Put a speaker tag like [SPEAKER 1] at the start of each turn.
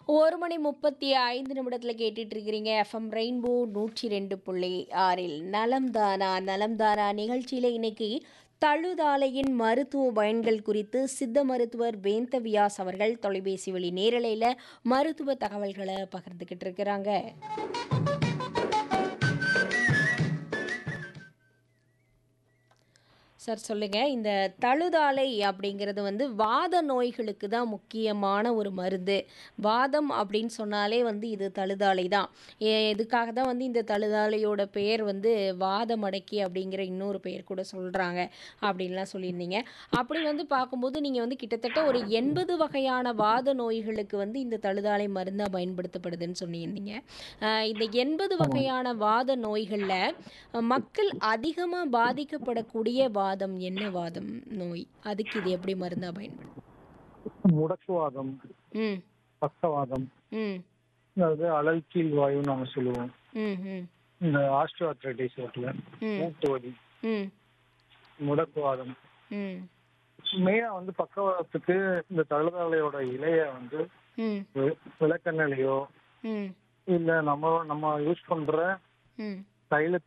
[SPEAKER 1] ஒரு மணி முப்பத்தி ஐந்து நிமிடத்தில் கேட்டுட்டு இருக்கிறீங்க எஃப்எம் ரெயின்போ நூற்றி ரெண்டு புள்ளி ஆறில் நலம்தானா நலம்தானா நிகழ்ச்சியில் இன்னைக்கு தழுதாலையின் மருத்துவ பயன்கள் குறித்து சித்த மருத்துவர் வேந்த வியாஸ் அவர்கள் தொலைபேசி வழி நேரலையில் மருத்துவ தகவல்களை பகிர்ந்துக்கிட்டு இருக்கிறாங்க சார் சொல்லுங்க இந்த தழுதாலை அப்படிங்கிறது வந்து வாத நோய்களுக்கு தான் முக்கியமான ஒரு மருந்து வாதம் அப்படின்னு சொன்னாலே வந்து இது தழுதாலை தான் ஏ- இதுக்காக தான் வந்து இந்த தழுதாலையோட பெயர் வந்து வாதமடக்கி அப்படிங்கிற இன்னொரு பெயர் கூட சொல்கிறாங்க அப்படின்லாம் சொல்லியிருந்தீங்க அப்படி வந்து பார்க்கும்போது நீங்கள் வந்து கிட்டத்தட்ட ஒரு எண்பது வகையான வாத நோய்களுக்கு வந்து இந்த தழுதாலை மருந்தாக பயன்படுத்தப்படுதுன்னு சொல்லியிருந்தீங்க ஆஹ் இந்த எண்பது வகையான வாத நோய்களில் மக்கள் அதிகமாக பாதிக்கப்படக்கூடிய வாதம் என்ன வாதம் நோய் அதுக்கு இது எப்படி மருந்தாக பயன்படுது
[SPEAKER 2] முடக்குவாதம்
[SPEAKER 1] ம்
[SPEAKER 2] பக்கவாதம்
[SPEAKER 1] ம்
[SPEAKER 2] அதாவது அழல் கீழ் வாயுன்னு நாங்க சொல்லுவோம்
[SPEAKER 1] ம் ம்
[SPEAKER 2] இந்த ஆஸ்ட்ரோஆர்த்ரைட்டிஸ் இருக்குல்ல
[SPEAKER 1] ம்
[SPEAKER 2] மூட்டு வலி
[SPEAKER 1] ம்
[SPEAKER 2] முடக்குவாதம்
[SPEAKER 1] ம்
[SPEAKER 2] மெயினா வந்து பக்கவாதத்துக்கு இந்த தழுதாலையோட இலைய வந்து
[SPEAKER 1] ம்
[SPEAKER 2] வி- விளக்கெண்ணெய்லையோ
[SPEAKER 1] ம்
[SPEAKER 2] இல்ல நம்ம நம்ம யூஸ் பண்ற
[SPEAKER 1] ம்
[SPEAKER 2] தைலத்து